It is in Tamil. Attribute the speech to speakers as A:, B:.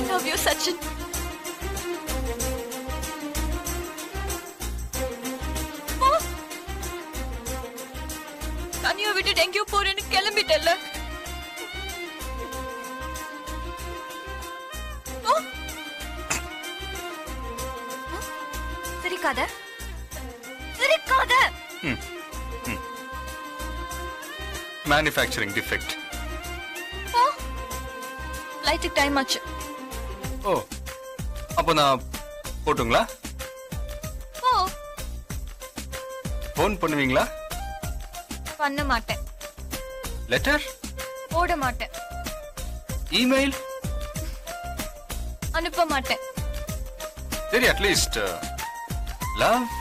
A: லவ் யூ சச்சின் போ. தனியா விட்டுட்டு எங்கேயோ போறேன்னு கிளம்பிட்டல சிரிக்காத சிரிக்காத
B: மேனுஃபேக்சரிங் டிஃபெக்ட்
A: லைட்டுக்கு டைம் ஆச்சு
B: ஓ அப்போ நான் போட்டுங்களா
A: ஓ
B: ஃபோன் பண்ணுவீங்களா
A: பண்ண மாட்டேன்
B: லெட்டர்
A: போட மாட்டேன்
B: இமெயில்
A: அனுப்ப மாட்டேன்
B: சரி அட்லீஸ்ட் லவ்